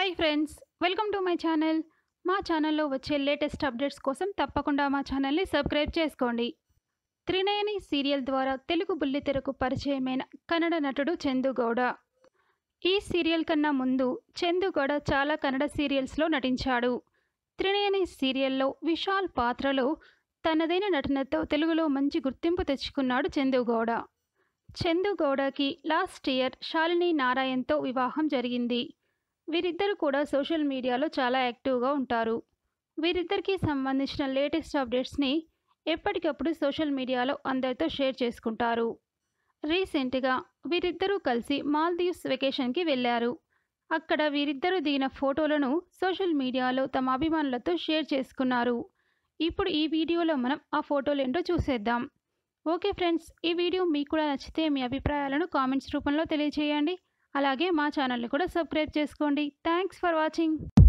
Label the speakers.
Speaker 1: hi friends welcome to my channel మా ఛానల్లో వచ్చే లేటెస్ట్ అప్డేట్స్ కోసం తప్పకుండా మా ఛానల్ని సబ్స్క్రైబ్ చేసుకోండి త్రినయని సీరియల్ ద్వారా తెలుగు బుల్లితెరకు పరిచయమైన కన్నడ నటుడు చందుగౌడ ఈ సీరియల్ కన్నా ముందు చందుగౌడ చాలా కన్నడ సీరియల్స్లో నటించాడు త్రినయని సీరియల్లో విశాల్ పాత్రలో తనదైన నటనతో తెలుగులో మంచి గుర్తింపు తెచ్చుకున్నాడు చందుగౌడ చందుగౌడకి లాస్ట్ ఇయర్ శాలిని నారాయణ్తో వివాహం జరిగింది వీరిద్దరు కూడా సోషల్ మీడియాలో చాలా యాక్టివ్గా ఉంటారు వీరిద్దరికి సంబంధించిన లేటెస్ట్ అప్డేట్స్ని ఎప్పటికప్పుడు సోషల్ మీడియాలో అందరితో షేర్ చేసుకుంటారు రీసెంట్గా వీరిద్దరూ కలిసి మాల్దీవ్స్ వెకేషన్కి వెళ్ళారు అక్కడ వీరిద్దరూ దిగిన ఫోటోలను సోషల్ మీడియాలో తమ అభిమానులతో షేర్ చేసుకున్నారు ఇప్పుడు ఈ వీడియోలో మనం ఆ ఫోటోలు ఏంటో చూసేద్దాం ఓకే ఫ్రెండ్స్ ఈ వీడియో మీకు కూడా నచ్చితే మీ అభిప్రాయాలను కామెంట్స్ రూపంలో తెలియజేయండి అలాగే మా ఛానల్ని కూడా సబ్స్క్రైబ్ చేసుకోండి థ్యాంక్స్ ఫర్ వాచింగ్